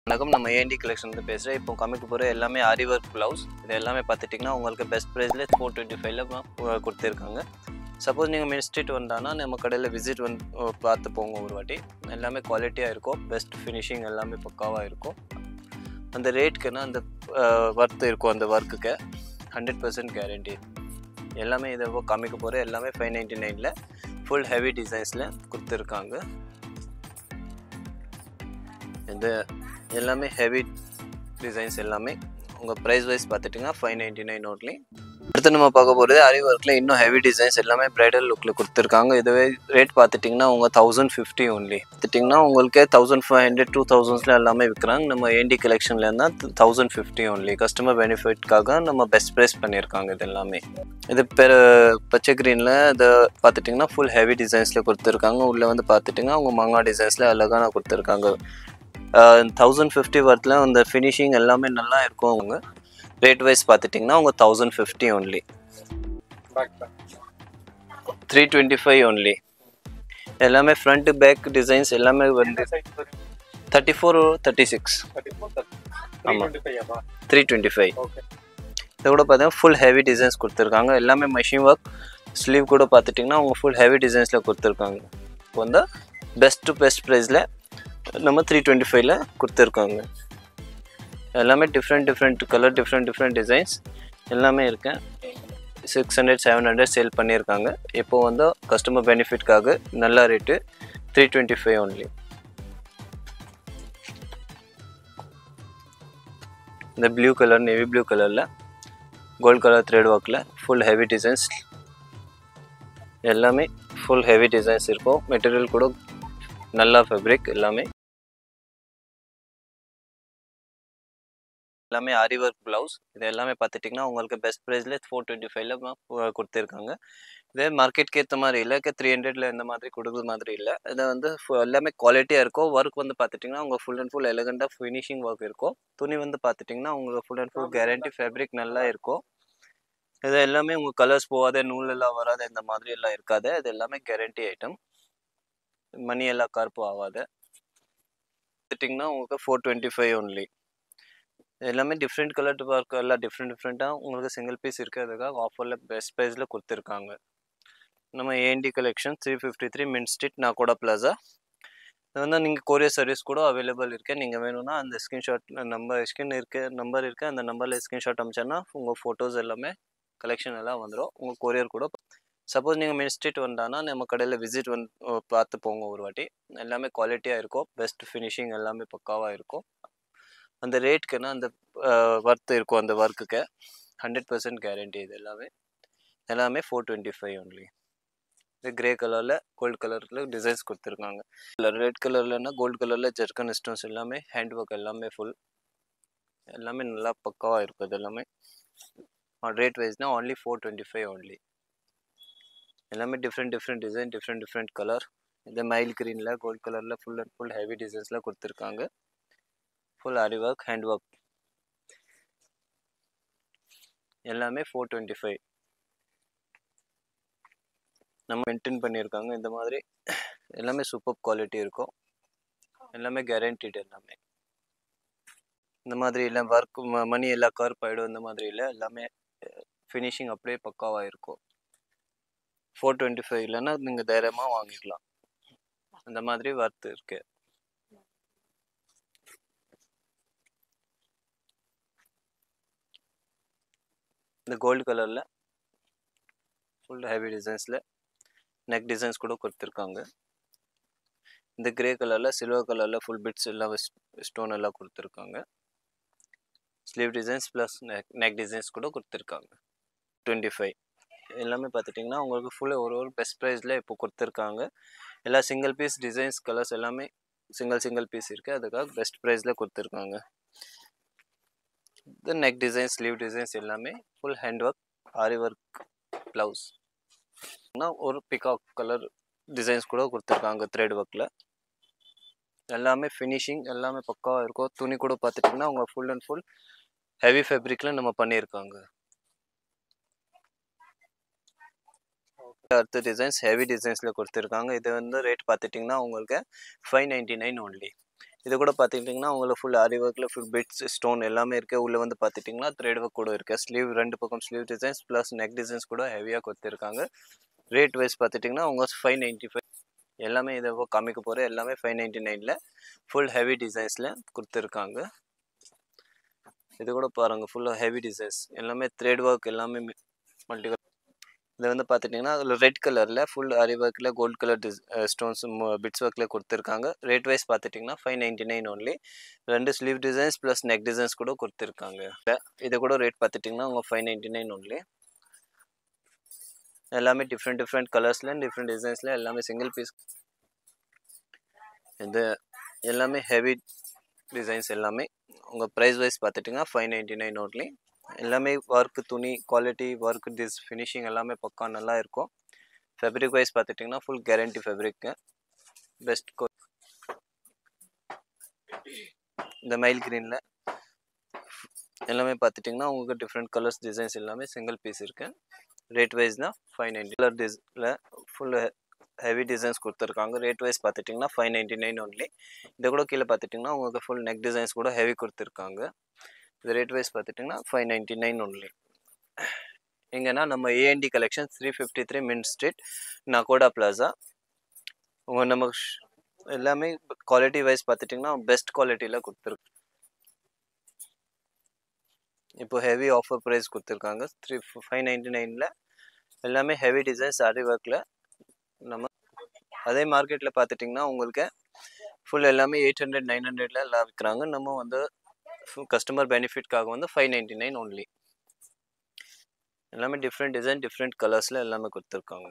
வணக்கம் நம்ம AND collection வந்து பேசுகிறேன் இப்போ காமிக்க போகிற எல்லாமே ஆரி ஒர்க் ப்ளவுஸ் இது எல்லாமே பார்த்துட்டிங்கன்னா உங்களுக்கு பெஸ்ட் ப்ரைஸில் ஃபோர் டுவெண்ட்டி ஃபைவ்ல கொடுத்துருக்காங்க சப்போஸ் நீங்கள் மின் ஸ்ட்ரீட் வந்தானா நம்ம கடையில் விசிட் வந்து அஹ், பார்த்து போங்க ஒரு வாட்டி எல்லாமே குவாலிட்டியாக இருக்கும் பெஸ்ட் ஃபினிஷிங் எல்லாமே பக்காவாக இருக்கும் அந்த ரேட்க்குன்னா அந்த ஒர்த் இருக்கும் அந்த ஒர்க்குக்கு ஹண்ட்ரட் பர்சன்ட் கேரண்டி எல்லாமே இதை காமிக்க போகிற எல்லாமே ஃபைவ் நைன்ட்டி நைனில் ஃபுல் ஹெவி டிசைன்ஸில் கொடுத்துருக்காங்க இந்த எல்லாமே ஹெவி டிசைன்ஸ் எல்லாமே உங்கள் ப்ரைஸ் வைஸ் பார்த்துட்டிங்கன்னா ஃபைவ் நைன்ட்டி நைன் ஓட்லி அடுத்து நம்ம பார்க்க போகிறது அரி ஒர்க்கில் இன்னும் ஹெவி டிசைன்ஸ் எல்லாமே ப்ரைடல் லுக்கில் கொடுத்துருக்காங்க இதுவே ரேட் பார்த்துட்டிங்கன்னா உங்கள் தௌசண்ட் ஃபிஃப்டி ஒன்லி பார்த்துட்டிங்கன்னா உங்களுக்கே தௌசண்ட் ஃபைவ் ஹண்ட்ரட் டூ தௌசண்ட்ஸில் எல்லாமே விற்கிறாங்க நம்ம ஏன்டி கலெக்ஷனில் இருந்தால் தௌசண்ட் ஃபிஃப்டி ஒன்லி கஸ்டமர் பெனிஃபிட்காக நம்ம பெஸ்ட் ப்ரைஸ் பண்ணியிருக்காங்க இது எல்லாமே இது பெரு பச்சை க்ரீனில் இது பார்த்துட்டிங்கன்னா ஃபுல் ஹெவி டிசைன்ஸில் கொடுத்துருக்காங்க உள்ளே வந்து பார்த்துட்டிங்கன்னா அவங்க மங்கா டிசைன்ஸில் அழகான கொடுத்துருக்காங்க தௌசண்ட் ஃபிஃப்டி வரத்தில் அந்த ஃபினிஷிங் எல்லாமே நல்லா இருக்கும் அவங்க ரேட் வைஸ் பார்த்துட்டிங்கன்னா அவங்க thousand fifty only three twenty five only எல்லாமே ஃப்ரண்ட் பேக் டிசைன்ஸ் எல்லாமே வந்து thirty four thirty six three twenty five இது கூட பார்த்தீங்கன்னா ஃபுல் ஹெவி டிசைன்ஸ் கொடுத்துருக்காங்க எல்லாமே மெஷின் ஒர்க் ஸ்லீவ் கூட பார்த்துட்டிங்கன்னா அவங்க ஃபுல் ஹெவி டிசைன்ஸில் கொடுத்துருக்காங்க இப்போ வந்து பெஸ்ட் டு பெஸ்ட் ப்ரைஸில் நம்ம த்ரீ டுவெண்ட்டி ஃபைவ்ல கொடுத்துருக்காங்க எல்லாமே different different colour different different designs எல்லாமே இருக்கு six hundred seven hundred sale பண்ணியிருக்காங்க இப்போ வந்து கஸ்டமர் பெனிஃபிட்காக நல்ல rate three twenty five only இந்த ப்ளூ கலர் நேவி ப்ளூ கலரில் கோல்ட் கலர் த்ரெட் ஒர்க்கில் ஃபுல் ஹெவி டிசைன்ஸ் எல்லாமே ஃபுல் ஹெவி டிசைன்ஸ் இருக்கும் மெட்டீரியல் கூட நல்லா ஃபேப்ரிக் எல்லாமே எல்லாமே ஆரி ஒர்க் ப்ளவுஸ் இது எல்லாமே பார்த்துட்டிங்கன்னா உங்களுக்கு பெஸ்ட் ப்ரைஸில் ஃபோர் டுவெண்ட்டி ஃபைவ்ல கொடுத்துருக்காங்க இதே மார்க்கெட்க்கு ஏற்ற மாதிரி இல்லை த்ரீ ஹண்ட்ரட்ல இந்த மாதிரி கொடுக்குற மாதிரி இல்லை இது வந்து fu- எல்லாமே குவாலிட்டியாக இருக்கும் ஒர்க் வந்து பார்த்துட்டிங்கன்னா உங்கள் ஃபுல் அண்ட் ஃபுல் எலகண்ட்டாக ஃபினிஷிங் ஒர்க் இருக்கும் துணி வந்து பார்த்துட்டிங்கன்னா உங்களுக்கு full and full guarantee fabric நல்லா இருக்கும் இது எல்லாமே உங்கள் கலர்ஸ் போகாத நூல் எல்லாம் வராத இந்த மாதிரி எல்லாம் இருக்காது இது எல்லாமே கேரண்டி ஐட்டம் மணி எல்லாம் கருப்பு ஆகாது பார்த்துட்டிங்கன்னா உங்களுக்கு ஃபோர் டுவெண்ட்டி ஃபைவ் ஒன்லி எல்லாமே டிஃப்ரெண்ட் கலர் ஒர்க் எல்லாம் டிஃப்ரெண்ட் டிஃப்ரெண்ட்டாக உங்களுக்கு சிங்கிள் பீஸ் இருக்கிறதுக்காக ஆஃபரில் பெஸ்ட் ப்ரைஸில் கொடுத்துருக்காங்க நம்ம AND collection three fifty three Mint Street Nakoda Plaza இது வந்து நீங்கள் கொரியர் சர்வீஸ் கூட அவைலபிள் இருக்கு நீங்கள் வேணும்னா அந்த ஸ்க்ரீன்ஷாட் நம்பர் ஸ்கின் இருக்கு நம்பர் இருக்கு அந்த நம்பரில் ஸ்க்ரீன்ஷாட் அமிச்சோன்னா உங்கள் ஃபோட்டோஸ் எல்லாமே கலெக்ஷன் எல்லாம் வந்துடும் உங்கள் கொரியர் கூட சப்போஸ் நீங்கள் மின் ஸ்ட்ரீட் வந்தானா நம்ம கடையில் விசிட் வந்து அஹ் பார்த்து போங்க ஒரு வாட்டி எல்லாமே குவாலிட்டியாக இருக்கும் பெஸ்ட் ஃபினிஷிங் எல்லாமே பக்காவாக இருக்கும் அந்த ரேட்க்குன்னா அந்த ஒர்த் இருக்கும் அந்த ஒர்க்குக்கு ஹண்ட்ரட் பர்சன்ட் கேரண்டி இது எல்லாமே எல்லாமே ஃபோர் டுவெண்ட்டி ஃபைவ் ஒன்லி இது கிரே கலரில் கோல்டு கலரில் டிசைன்ஸ் கொடுத்துருக்காங்க ரெட் கலர்லன்னா கோல்டு கலரில் ஜெர்கன் ஸ்டோன்ஸ் எல்லாமே ஹேண்ட் ஒர்க் எல்லாமே ஃபுல் எல்லாமே நல்லா பக்காவாக இருக்கும் இது எல்லாமே ரேட் வைஸ்னால் only four twenty five only எல்லாமே different different design different different colour இந்த மைல் க்ரீனில் கோல்ட் கலரில் ஃபுல் அண்ட் ஃபுல் ஹெவி டிசைன்ஸில் கொடுத்துருக்காங்க full aari work hand work எல்லாமே ஃபோர் டுவெண்ட்டி ஃபைவ் நம்ம மெயின்டைன் பண்ணியிருக்காங்க இந்த மாதிரி எல்லாமே சூப்பர் குவாலிட்டி இருக்கும் எல்லாமே கேரண்டீடு எல்லாமே இந்த மாதிரி இல்லை ஒர்க் மணி எல்லாம் கர்ப் ஆகிடும் இந்த மாதிரி இல்லை எல்லாமே ஃபினிஷிங் அப்படியே பக்காவாக இருக்கும் ஃபோர் டுவெண்ட்டி ஃபைவ் இல்லைன்னா நீங்கள் தைரியமாக வாங்கிக்கலாம் அந்த மாதிரி ஒர்த் இருக்கு இந்த கோல்டு கலரில் ஃபுல் ஹெவி டிசைன்ஸில் நெக் டிசைன்ஸ் கூட கொடுத்துருக்காங்க இந்த கிரே கலரில் சில்வர் கலரில் ஃபுல் பிட்ஸ் எல்லாம் ஸ்டோன் எல்லாம் கொடுத்துருக்காங்க sleeve designs plus neck neck designs கூட கொடுத்துருக்காங்க டுவெண்ட்டி ஃபைவ் எல்லாமே பார்த்துட்டிங்கன்னா உங்களுக்கு ஃபுல்லாக ஒரு ஒரு பெஸ்ட் ப்ரைஸில் இப்போ கொடுத்துருக்காங்க எல்லா சிங்கிள் பீஸ் டிசைன்ஸ் கலர்ஸ் எல்லாமே சிங்கிள் சிங்கிள் பீஸ் இருக்குது அதுக்காக பெஸ்ட் ப்ரைஸில் கொடுத்துருக்காங்க இந்த நெக் டிசைன்ஸ் ஸ்லீவ் டிசைன்ஸ் எல்லாமே full hand work aari work blouse ஒரு பிகாக் கலர் டிசைன்ஸ் கூட கொடுத்துருக்காங்க த்ரெட் ஒர்க்கில் எல்லாமே ஃபினிஷிங் எல்லாமே பக்காவாக இருக்கும் துணி கூட பார்த்துட்டிங்கன்னா அவங்க ஃபுல் அண்ட் ஃபுல் ஹெவி ஃபேப்ரிக்கில் நம்ம பண்ணியிருக்காங்க அடுத்த டிசைன்ஸ் ஹெவி டிசைன்ஸில் கொடுத்துருக்காங்க இது வந்து ரேட் பார்த்துட்டிங்கன்னா உங்களுக்கு ஃபைவ் நைன்ட்டி நைன் ஒன்லி இது கூட பார்த்துக்கிட்டிங்கன்னா உங்களுக்கு ஃபுல் ஆரி ஒர்க்கில் ஃபுல் பிட்ஸ் ஸ்டோன் எல்லாமே இருக்குது உள்ளே வந்து பார்த்துட்டிங்கன்னா த்ரெட் ஒர்க் கூட இருக்குது ஸ்லீவ் ரெண்டு பக்கம் sleeve designs plus neck designs கூட ஹெவியாக கொடுத்துருக்காங்க ரேட் வைஸ் பார்த்துட்டிங்கன்னா உங்க ஃபைவ் நைன்ட்டி ஃபைவ் எல்லாமே இதை காமிக்க போகிற எல்லாமே ஃபைவ் நைன்ட்டி நைனில் ஃபுல் ஹெவி டிசைன்ஸில் கொடுத்துருக்காங்க இது கூட பாருங்கள் ஃபுல்லாக ஹெவி டிசைன்ஸ் எல்லாமே த்ரெட் ஒர்க் எல்லாமே மல்டி இது வந்து பார்த்துட்டிங்கன்னா அதில் ரெட் கலரில் ஃபுல் அரி ஒர்க்கில் கோல்ட் கலர் டிஸ் ஸ்டோன்ஸ் பிட்ஸ் ஒர்க்கில் கொடுத்துருக்காங்க ரேட் வைஸ் பார்த்துட்டிங்கன்னா ஃபைவ் நைன்ட்டி நைன் ஒன்லி ரெண்டு sleeve designs plus neck designs கூட கொடுத்துருக்காங்க இது கூட ரேட் பார்த்துட்டிங்கன்னா உங்கள் ஃபைவ் நைன்ட்டி நைன் ஒன்லி எல்லாமே டிஃப்ரெண்ட் டிஃப்ரெண்ட் கலர்ஸில் டிஃப்ரெண்ட் டிசைன்ஸில் எல்லாமே சிங்கிள் பீஸ் இது எல்லாமே ஹெவி டிசைன்ஸ் எல்லாமே உங்கள் ப்ரைஸ் வைஸ் பார்த்துட்டிங்கன்னா ஃபைவ் நைன்ட்டி நைன் ஓன்லி எல்லாமே ஒர்க்கு துணி குவாலிட்டி ஒர்க் டிஸ் ஃபினிஷிங் எல்லாமே பக்கா நல்லா இருக்கும் ஃபேப்ரிக் வைஸ் பார்த்துட்டிங்கன்னா ஃபுல் கேரண்டி ஃபேப்ரிக்கு பெஸ்ட் கோ இந்த மைல் க்ரீனில் எல்லாமே பார்த்துட்டிங்கன்னா உங்களுக்கு டிஃப்ரெண்ட் கலர்ஸ் டிசைன்ஸ் எல்லாமே சிங்கிள் பீஸ் இருக்குது ரேட் வைஸ்னால் ஃபைவ் நைன்ட்டி கலர் டிஸில் ஃபுல் ஹெவி டிசைன்ஸ் கொடுத்துருக்காங்க ரேட் வைஸ் பார்த்துட்டிங்கன்னா ஃபைவ் நைன்ட்டி நைன் ஒன்லி இதை கூட கீழே பார்த்துட்டிங்கன்னா உங்களுக்கு ஃபுல் நெக் டிசைன்ஸ் கூட ஹெவி கொடுத்துருக்காங்க இது ரேட் வைஸ் பார்த்துட்டிங்கன்னா ஃபைவ் நைன்ட்டி நைன் ஒன்லி எங்கன்னா நம்ம AND collection three fifty three Mint Street Nakoda Plaza உங்கள் நம்ம எல்லாமே குவாலிட்டி வைஸ் பார்த்துட்டிங்கன்னா பெஸ்ட் குவாலிட்டியில் கொடுத்துருக்கு இப்போ ஹெவி ஆஃபர் ப்ரைஸ் கொடுத்துருக்காங்க த்ரீ ஃபைவ் நைன்ட்டி நைனில் எல்லாமே ஹெவி டிசைன்ஸ் ஆரி ஒர்க்கில் நம்ம அதே மார்க்கெட்டில் பார்த்துட்டிங்கன்னா உங்களுக்கு ஃபுல் எல்லாமே எயிட் ஹண்ட்ரட் நைன் ஹண்ட்ரட்ல எல்லாம் விற்கிறாங்க நம்ம வந்து கஸ்டமர் பெனிஃபிட்காக வந்து ஃபைவ் நைன்ட்டி நைன் ஒன்லி எல்லாமே டிஃப்ரெண்ட் டிசைன் டிஃப்ரெண்ட் கலர்ஸில் எல்லாமே கொடுத்துருக்காங்க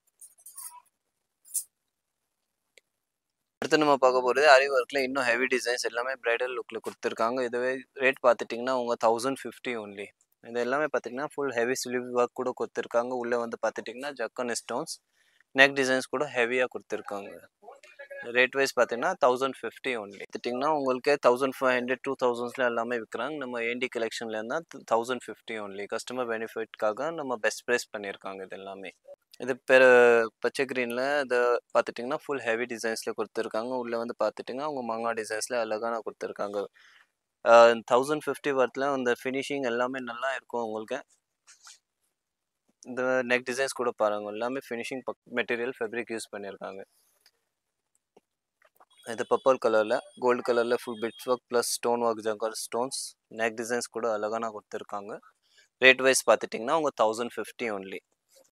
அடுத்து நம்ம பார்க்க போகிறது அரி ஒர்க்கில் இன்னும் ஹெவி டிசைன்ஸ் எல்லாமே பிரைடல் லுக்கில் கொடுத்துருக்காங்க இதுவே ரேட் பார்த்துட்டிங்கன்னா உங்க தௌசண்ட் ஃபிஃப்டி ஒன்லி இது எல்லாமே பார்த்திங்கன்னா ஃபுல் ஹெவி ஸ்லீவ் ஒர்க் கூட கொடுத்துருக்காங்க உள்ளே வந்து பார்த்துட்டிங்கன்னா ஜக்கன் ஸ்டோன்ஸ் நெக் டிசைன்ஸ் கூட ஹெவியாக கொடுத்துருக்காங்க ரேட் வைஸ் பார்த்தீங்கன்னா தௌசண்ட் ஃபிஃப்டி ஒன்லி பார்த்துட்டிங்கன்னா உங்களுக்கு தௌசண்ட் ஃபைவ் ஹண்ட்ரட் டூ தௌசண்ட்ஸில் எல்லாமே விற்கிறாங்க நம்ம ஏண்டி கலெக்ஷனில் இருந்தால் தௌசண்ட் ஃபிஃப்டி ஒன்லி கஸ்டமர் பெனிஃபிட்காக நம்ம பெஸ்ட் ப்ரைஸ் பண்ணியிருக்காங்க இது எல்லாமே இது பெரு பச்சை க்ரீனில் இதை பார்த்துட்டிங்கன்னா ஃபுல் ஹெவி டிசைன்ஸில் கொடுத்துருக்காங்க உள்ளே வந்து பார்த்துட்டிங்கன்னா அவங்க மங்கா டிசைன்ஸில் அழகான கொடுத்துருக்காங்க தௌசண்ட் ஃபிஃப்டி ஒர்த்தில் அந்த ஃபினிஷிங் எல்லாமே நல்லா இருக்கும் உங்களுக்கு இந்த நெக் டிசைன்ஸ் கூட பாருங்க எல்லாமே ஃபினிஷிங் மெட்டீரியல் ஃபேப்ரிக் யூஸ் பண்ணியிருக்காங்க இது பர்பிள் கலரில் கோல்டு கலரில் full bits work plus stone work ஜங்கர் ஸ்டோன்ஸ் நெக் டிசைன்ஸ் கூட அழகான கொடுத்துருக்காங்க ரேட் வைஸ் பார்த்துட்டிங்கன்னா உங்கள் thousand fifty only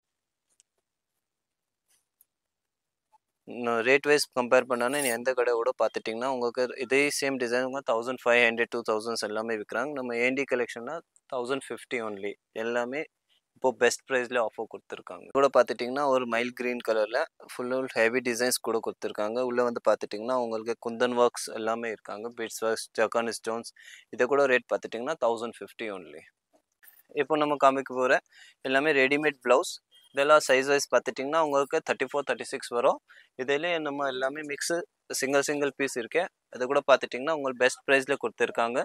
rate wise compare பண்ணாலும் நீ எந்த கடை கூட பார்த்துட்டிங்கன்னா உங்களுக்கு இதே same design thousand five hundred two thousands எல்லாமே விற்கிறாங்க நம்ம ஏண்டி கலெக்ஷன்னா தௌசண்ட் ஃபிஃப்டி ஒன்லி எல்லாமே இப்போ பெஸ்ட் ப்ரைஸில் ஆஃபர் கொடுத்துருக்காங்க கூட பார்த்துட்டிங்கன்னா ஒரு மைல் க்ரீன் கலரில் ஃபுல் ஹெவி டிசைன்ஸ் கூட கொடுத்துருக்காங்க உள்ளே வந்து பார்த்துட்டிங்கன்னா உங்களுக்கு குந்தன் ஒர்க்ஸ் எல்லாமே இருக்காங்க பீட்ஸ் ஒர்க்ஸ் ஜக்கான் ஸ்டோன்ஸ் இதை கூட ரேட் பார்த்துட்டிங்கன்னா தௌசண்ட் ஃபிஃப்டி ஒன்லி இப்போ நம்ம காமிக்க போகிற எல்லாமே ரெடிமேட் ப்ளவுஸ் இதெல்லாம் சைஸ் வைஸ் பார்த்துட்டிங்கன்னா உங்களுக்கு தேர்ட்டி ஃபோர் தேர்ட்டி சிக்ஸ் வரும் இதிலே நம்ம எல்லாமே மிக்ஸு சிங்கிள் சிங்கிள் பீஸ் இருக்கு அது கூட பார்த்துட்டிங்கன்னா உங்களுக்கு பெஸ்ட் ப்ரைஸில் கொடுத்துருக்காங்க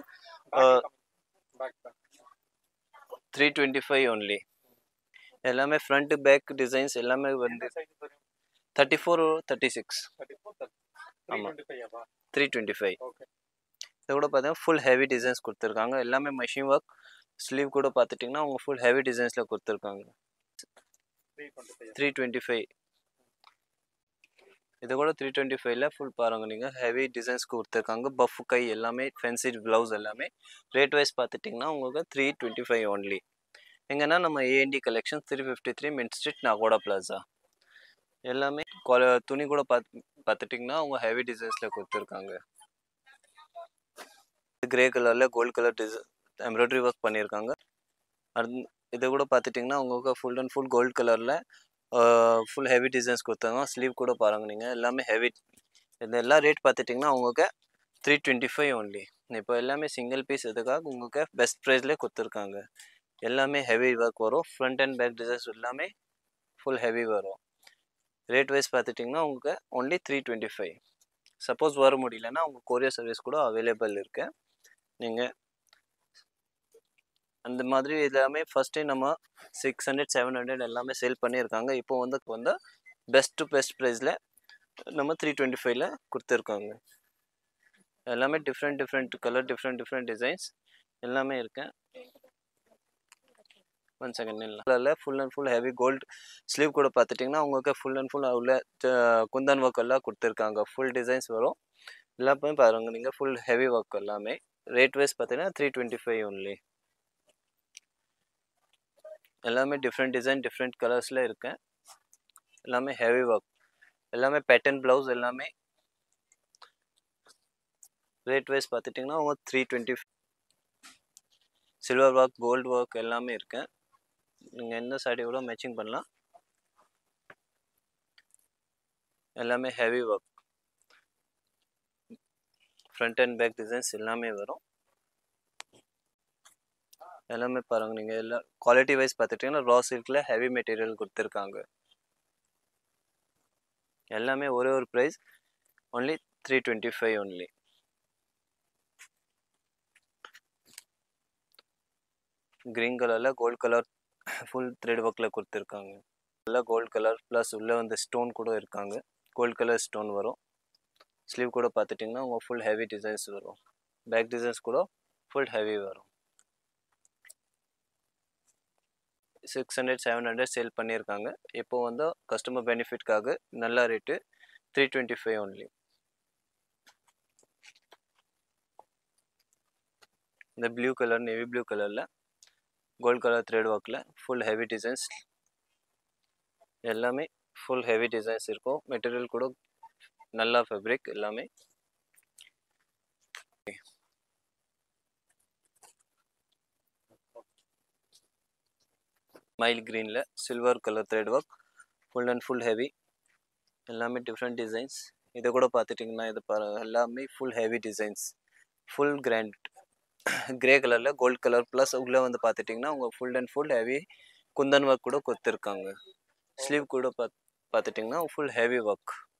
த்ரீ டுவெண்ட்டி ஃபைவ் ஒன்லி எல்லாமே ஃப்ரண்ட் பேக் டிசைன்ஸ் எல்லாமே வந்து தேர்ட்டி ஃபோர் தேர்ட்டி சிக்ஸ் ஆமாம் த்ரீ டுவெண்ட்டி ஃபைவ் இது கூட பார்த்தீங்கன்னா ஃபுல் ஹெவி டிசைன்ஸ் கொடுத்துருக்காங்க எல்லாமே மெஷின் ஒர்க் ஸ்லீவ் கூட பார்த்துட்டிங்கன்னா அவங்க ஃபுல் ஹெவி டிசைன்ஸில் கொடுத்துருக்காங்க த்ரீ டுவெண்ட்டி ஃபைவ் இது கூட த்ரீ டுவெண்ட்டி ஃபைவ்ல ஃபுல் பாருங்க நீங்கள் ஹெவி டிசைன்ஸ் கொடுத்துருக்காங்க பஃப் கை எல்லாமே ஃபென்சி ப்ளவுஸ் எல்லாமே ரேட் வைஸ் பார்த்துட்டிங்கன்னா உங்களுக்கு த்ரீ டுவெண்ட்டி ஃபைவ் ஒன்லி எங்கன்னா நம்ம AND collection three fifty three Mint Street Nakoda Plaza எல்லாமே குவால துணி கூட பார்த்து பார்த்துட்டிங்கன்னா அவங்க ஹெவி டிசைன்ஸில் கொடுத்துருக்காங்க கிரே கலரில் gold colour design embroidery work பண்ணியிருக்காங்க அடுத்து இதை கூட பார்த்துட்டிங்கன்னா உங்களுக்கு ஃபுல் அண்ட் ஃபுல் கோல்ட் கலரில் ஃபுல் ஹெவி டிசைன்ஸ் கொடுத்தாங்க ஸ்லீவ் கூட பாருங்க நீங்கள் எல்லாமே ஹெவி இது எல்லா ரேட் பார்த்துட்டிங்கன்னா உங்களுக்கு த்ரீ டுவெண்ட்டி ஃபைவ் ஒன்லி இப்போ எல்லாமே சிங்கிள் பீஸ் இதுக்காக உங்களுக்கு பெஸ்ட் ப்ரைஸ்லேயே கொடுத்துருக்காங்க எல்லாமே ஹெவி ஒர்க் வரும் ஃப்ரண்ட் அண்ட் பேக் டிசைன்ஸ் எல்லாமே ஃபுல் ஹெவி வரும் ரேட் வைஸ் பார்த்துட்டிங்கன்னா உங்களுக்கு only three twenty five suppose வர முடியலன்னா உங்கள் கொரியர் சர்வீஸ் கூட அவைலபிள் இருக்குது நீங்கள் அந்த மாதிரி எல்லாமே ஃபஸ்ட்டே நம்ம சிக்ஸ் ஹண்ட்ரட் செவன் ஹண்ட்ரட் எல்லாமே சேல் பண்ணியிருக்காங்க இப்போ வந்து வந்து பெஸ்ட் டு பெஸ்ட் ப்ரைஸில் நம்ம த்ரீ டுவெண்ட்டி ஃபைவ்ல கொடுத்துருக்காங்க எல்லாமே different different colour different different designs எல்லாமே இருக்கு ஒன் செகண்ட் இல்லை full and full heavy gold sleeve கூட பார்த்துட்டிங்கன்னா உங்களுக்கு ஃபுல் அண்ட் ஃபுல் உள்ள த- குந்தன் ஒர்க் எல்லாம் கொடுத்துருக்காங்க ஃபுல் டிசைன்ஸ் வரும் எல்லாமே பாருங்க நீங்கள் ஃபுல் ஹெவி ஒர்க் எல்லாமே ரேட் வைஸ் பார்த்தீங்கன்னா த்ரீ டுவெண்ட்டி ஃபைவ் ஒன்லி எல்லாமே டிஃப்ரெண்ட் டிசைன் டிஃப்ரெண்ட் கலர்ஸில் இருக்கு எல்லாமே ஹெவி ஒர்க் எல்லாமே பேட்டர்ன் ப்ளவுஸ் எல்லாமே ரேட் வைஸ் பார்த்துட்டிங்கன்னா உங்க three twenty silver work gold work எல்லாமே இருக்கு நீங்கள் எந்த சாரியோட மேட்சிங் பண்ணலாம் எல்லாமே heavy work front and back designs எல்லாமே வரும் எல்லாமே பாருங்க நீங்கள் எல்லாம் குவாலிட்டி வைஸ் பார்த்துட்டிங்கன்னா ரா சில்கில் ஹெவி மெட்டீரியல் கொடுத்துருக்காங்க எல்லாமே ஒரே ஒரு price only three twenty five only green கலரில் கோல்ட் கலர் ஃபுல் த்ரெட் ஒர்க்கில் கொடுத்துருக்காங்க எல்லாம் கோல்ட் கலர் ப்ளஸ் உள்ளே வந்து ஸ்டோன் கூட இருக்காங்க கோல்ட் கலர் ஸ்டோன் வரும் ஸ்லீவ் கூட பார்த்துட்டிங்கன்னா உங்கள் ஃபுல் ஹெவி டிசைன்ஸ் வரும் பேக் டிசைன்ஸ் கூட ஃபுல் ஹெவி வரும் six hundred seven hundred sale பண்ணியிருக்காங்க இப்போ வந்து கஸ்டமர் பெனிஃபிட்காக நல்ல rate three twenty five only இந்த ப்ளூ கலர் நேவி ப்ளூ கலரில் கோல்ட் கலர் த்ரெட் ஒர்க்கில் ஃபுல் ஹெவி டிசைன்ஸ் எல்லாமே ஃபுல் ஹெவி டிசைன்ஸ் இருக்கும் மெட்டீரியல் கூட நல்லா ஃபேப்ரிக் எல்லாமே மைல் க்ரீனில் silver colour thread work full and full heavy எல்லாமே டிஃப்ரெண்ட் டிசைன்ஸ் இதை கூட பார்த்துட்டிங்கன்னா இது பாரு எல்லாமே full heavy designs full grand grey கலரில் கோல்ட் கலர் ப்ளஸ் உள்ளே வந்து பார்த்துட்டிங்கன்னா உங்கள் full and full heavy kundan work கூட கொடுத்துருக்காங்க ஸ்லீவ் கூட பார்த்து பார்த்துட்டிங்கன்னா ஃபுல் ஹெவி ஒர்க்